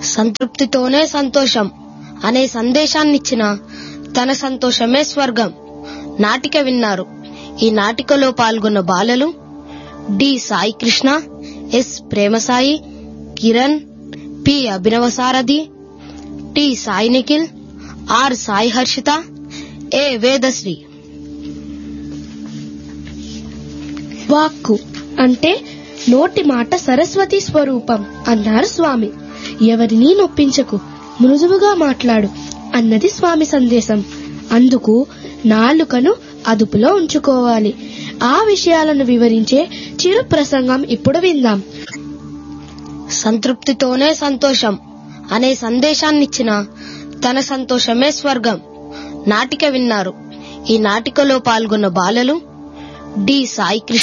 సంతృప్తితోనే సంతోషం అనే సందేశాన్నిచ్చిన తన సంతోషమే స్వర్గం నాటిక విన్నారు ఈ నాటికలో పాల్గొన్న బాలలు D Sai Krishna S Premasai Kiran P Abhinav Sarathi T Sai Nikhil R Sai Harshitha A Vedasri వాక్కు అంటే నోటి మాట సరస్వతి స్వరూపం అన్నారు స్వామి ఎవరినీ నొప్పించకు మృదువుగా మాట్లాడు అన్నది స్వామి సందేశం అందుకు నాలుకను అదుపులో ఉంచుకోవాలి ఆ విషయాలను వివరించే చిరు ప్రసంగం ఇప్పుడు విందాం సంతృప్తితోనే సంతోషం అనే సందేశాన్నిచ్చిన తన సంతోషమే స్వర్గం నాటిక విన్నారు ఈ నాటికలో పాల్గొన్న బాలలు డి సాయి కృష్ణ